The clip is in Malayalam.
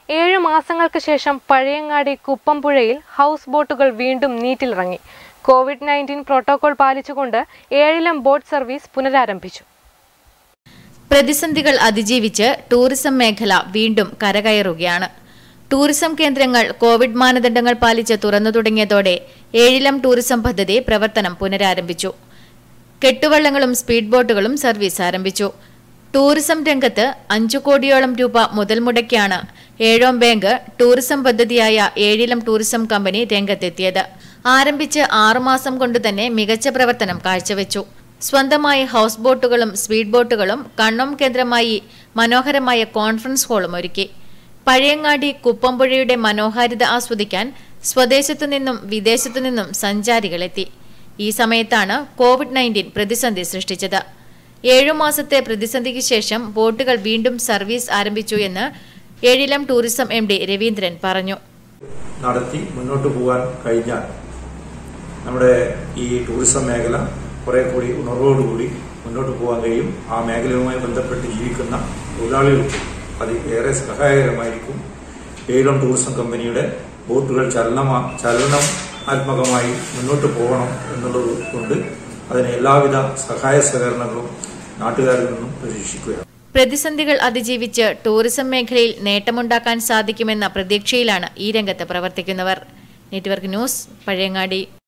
ഏഴു മാസങ്ങൾക്ക് ശേഷം പഴയങ്ങാടി കുപ്പംപുഴയിൽ ഹൗസ് ബോട്ടുകൾ വീണ്ടും നീറ്റിലിറങ്ങി കോവിഡ് നയൻറ്റീൻ പ്രോട്ടോകോൾ പാലിച്ചുകൊണ്ട് ഏഴിലം ബോട്ട് സർവീസ് പുനരാരംഭിച്ചു പ്രതിസന്ധികൾ അതിജീവിച്ച് ടൂറിസം മേഖല വീണ്ടും കരകയറുകയാണ് ടൂറിസം കേന്ദ്രങ്ങൾ കോവിഡ് മാനദണ്ഡങ്ങൾ പാലിച്ച് തുറന്നു തുടങ്ങിയതോടെ ഏഴിലം ടൂറിസം പദ്ധതി പ്രവർത്തനം പുനരാരംഭിച്ചു കെട്ടുവള്ളങ്ങളും സ്പീഡ് ബോട്ടുകളും സർവീസ് ആരംഭിച്ചു ടൂറിസം രംഗത്ത് അഞ്ചു കോടിയോളം രൂപ മുതൽ മുടക്കിയാണ് ഏഴോം ബാങ്ക് ടൂറിസം പദ്ധതിയായ ഏഴിലം ടൂറിസം കമ്പനി രംഗത്തെത്തിയത് ആരംഭിച്ച് ആറുമാസം കൊണ്ട് തന്നെ മികച്ച പ്രവർത്തനം കാഴ്ചവെച്ചു സ്വന്തമായി ഹൗസ് ബോട്ടുകളും സ്പീഡ് ബോട്ടുകളും കണ്ണോം കേന്ദ്രമായി മനോഹരമായ കോൺഫറൻസ് ഹാളും ഒരുക്കി പഴയങ്ങാടി കുപ്പംപുഴയുടെ മനോഹാരിത ആസ്വദിക്കാൻ സ്വദേശത്തു നിന്നും വിദേശത്തു നിന്നും സഞ്ചാരികളെത്തി ഈ സമയത്താണ് കോവിഡ് നയൻറ്റീൻ പ്രതിസന്ധി സൃഷ്ടിച്ചത് ഏഴു മാസത്തെ പ്രതിസന്ധിക്ക് ശേഷം ബോട്ടുകൾ വീണ്ടും സർവീസ് ആരംഭിച്ചു എന്ന് ഏഴിലം ടൂറിസം എം ഡി രവീന്ദ്രൻ പറഞ്ഞു നടത്തി മുന്നോട്ട് പോകാൻ കഴിഞ്ഞാൽ നമ്മുടെ ഈ ടൂറിസം മേഖല കുറെ കൂടി ഉണർവോടുകൂടി മുന്നോട്ട് പോകാൻ കഴിയും ആ മേഖലയുമായി ബന്ധപ്പെട്ട് ജീവിക്കുന്ന തൊഴിലാളികൾക്ക് അത് ഏറെ സഹായകരമായിരിക്കും ഏലം ടൂറിസം കമ്പനിയുടെ ബോട്ടുകൾ ചലനമാ ചലനാത്മകമായി മുന്നോട്ട് പോകണം എന്നുള്ളത് കൊണ്ട് അതിന് എല്ലാവിധ സഹായ സഹകരണങ്ങളും നാട്ടുകാരിൽ നിന്നും പ്രതീക്ഷിക്കുകയാണ് പ്രതിസന്ധികൾ അതിജീവിച്ച് ടൂറിസം മേഖലയിൽ നേട്ടമുണ്ടാക്കാൻ സാധിക്കുമെന്ന പ്രതീക്ഷയിലാണ് ഈ രംഗത്ത് പ്രവർത്തിക്കുന്നവർ നെറ്റ്വർക്ക് ന്യൂസ് പഴയങ്ങാടി